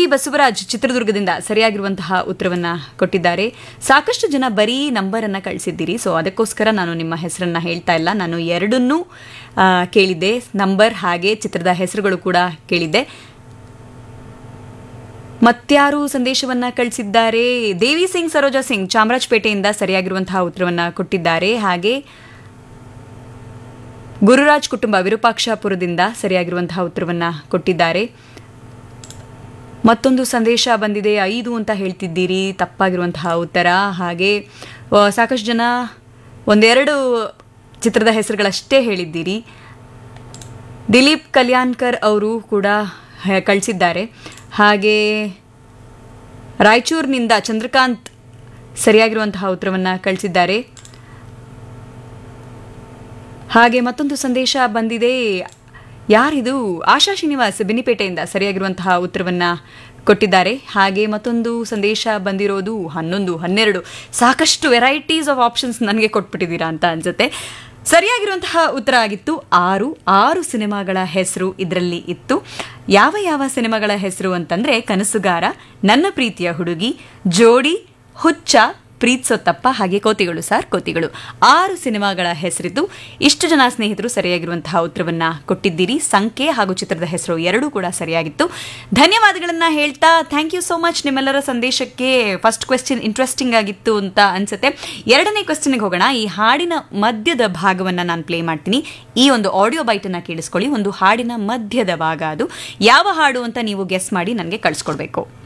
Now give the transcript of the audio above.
G Basavaraj ಚಿತ್ರದುರ್ಗದಿಂದ ಸರಿಯಾಗಿರುವಂತಹ ಉತ್ತರವನ್ನ ಕೊಟ್ಟಿದ್ದಾರೆ ಸಾಕಷ್ಟು ಜನ ಬರೀ ನಂಬರ್ ಅನ್ನ ಕಳಿಸಿದ್ದೀರಿ ಸೊ ಅದಕ್ಕೋಸ್ಕರ ನಾನು ನಿಮ್ಮ ಹೆಸರನ್ನ ಹೇಳ್ತಾ ಇಲ್ಲ ನಾನು ಎರಡನ್ನೂ ಆ, ಕೇಳಿದ್ದೆ ನಂಬರ್ ಹಾಗೆ ಚಿತ್ರದ ಹೆಸರುಗಳು ಕೂಡ ಕೇಳಿದ್ದೆ ಮತ್ಯಾರು ಸಂದೇಶವನ್ನ ಕಳಿಸಿದ್ದಾರೆ ದೇವಿ ಸಿಂಗ್ ಸರೋಜಾ ಸಿಂಗ್ ಚಾಮರಾಜಪೇಟೆಯಿಂದ ಸರಿಯಾಗಿರುವಂತಹ ಉತ್ತರವನ್ನ ಕೊಟ್ಟಿದ್ದಾರೆ ಹಾಗೆ ಗುರುರಾಜ್ ಕುಟುಂಬ ವಿರೂಪಾಕ್ಷಪುರದಿಂದ ಸರಿಯಾಗಿರುವಂತಹ ಉತ್ತರವನ್ನ ಕೊಟ್ಟಿದ್ದಾರೆ ಮತ್ತೊಂದು ಸಂದೇಶ ಬಂದಿದೆ ಐದು ಅಂತ ಹೇಳ್ತಿದ್ದೀರಿ ತಪ್ಪಾಗಿರುವಂತಹ ಉತ್ತರ ಹಾಗೆ ಆ, ಸಾಕಷ್ಟು ಜನ ಒಂದೆರಡು ಚಿತ್ರದ ಹೆಸರುಗಳಷ್ಟೇ ಹೇಳಿದ್ದೀರಿ ದಿಲೀಪ್ ಕಲ್ಯಾಣ್ಕರ್ ಅವರು ಕೂಡ ಹೆ- ಕಳಿಸಿದ್ದಾರೆ ಹಾಗೆ ರಾಯಚೂರಿನಿಂದ ಚಂದ್ರಕಾಂತ್ ಸರಿಯಾಗಿರುವಂತಹ ಉತ್ತರವನ್ನು ಕಳಿಸಿದ್ದಾರೆ ಹಾಗೆ ಮತ್ತೊಂದು ಸಂದೇಶ ಬಂದಿದೆ ಯಾರಿದು ಆಶಾ ಶ್ರೀನಿವಾಸ್ ಬೆನ್ನಿಪೇಟೆಯಿಂದ ಸರಿಯಾಗಿರುವಂತಹ ಉತ್ತರವನ್ನ ಕೊಟ್ಟಿದ್ದಾರೆ ಹಾಗೆ ಮತ್ತೊಂದು ಸಂದೇಶ ಬಂದಿರೋದು ಹನ್ನೊಂದು ಹನ್ನೆರಡು ಸಾಕಷ್ಟು ವೆರೈಟೀಸ್ ಆಫ್ ಆಪ್ಷನ್ಸ್ ನನಗೆ ಕೊಟ್ಬಿಟ್ಟಿದ್ದೀರಾ ಅಂತ ಅನ್ಸುತ್ತೆ ಸರಿಯಾಗಿರುವಂತಹ ಉತ್ತರ ಆಗಿತ್ತು ಆರು ಆರು ಸಿನಿಮಾಗಳ ಹೆಸರು ಇದರಲ್ಲಿ ಇತ್ತು ಯಾವ ಯಾವ ಸಿನಿಮಾಗಳ ಹೆಸರು ಅಂತಂದ್ರೆ ಕನಸುಗಾರ ನನ್ನ ಪ್ರೀತಿಯ ಹುಡುಗಿ ಜೋಡಿ ಹುಚ್ಚ ಪ್ರೀತ್ಸೊತ್ತಪ್ಪ ಹಾಗೆ ಕೋತಿಗಳು ಸಾರ್ ಕೋತಿಗಳು ಆರು ಸಿನಿಮಾಗಳ ಹೆಸರಿದ್ದು ಇಷ್ಟು ಜನ ಸ್ನೇಹಿತರು ಸರಿಯಾಗಿರುವಂತಹ ಉತ್ತರವನ್ನ ಕೊಟ್ಟಿದ್ದೀರಿ ಸಂಖ್ಯೆ ಹಾಗೂ ಚಿತ್ರದ ಹೆಸರು ಎರಡೂ ಕೂಡ ಸರಿಯಾಗಿತ್ತು ಧನ್ಯವಾದಗಳನ್ನ ಹೇಳ್ತಾ ಥ್ಯಾಂಕ್ ಯು ಸೋ ಮಚ್ ನಿಮ್ಮೆಲ್ಲರ ಸಂದೇಶಕ್ಕೆ ಫಸ್ಟ್ ಕ್ವೆಶ್ಚನ್ ಇಂಟ್ರೆಸ್ಟಿಂಗ್ ಆಗಿತ್ತು ಅಂತ ಅನ್ಸುತ್ತೆ ಎರಡನೇ ಕ್ವೆಶ್ಚನ್ಗೆ ಹೋಗೋಣ ಈ ಹಾಡಿನ ಮಧ್ಯದ ಭಾಗವನ್ನ ನಾನು ಪ್ಲೇ ಮಾಡ್ತೀನಿ ಈ ಒಂದು ಆಡಿಯೋ ಬೈಟ್ ಅನ್ನ ಕೇಳಿಸ್ಕೊಳ್ಳಿ ಒಂದು ಹಾಡಿನ ಮಧ್ಯದ ಭಾಗ ಅದು ಯಾವ ಹಾಡು ಅಂತ ನೀವು ಗೆಸ್ ಮಾಡಿ ನನಗೆ ಕಳಿಸ್ಕೊಡ್ಬೇಕು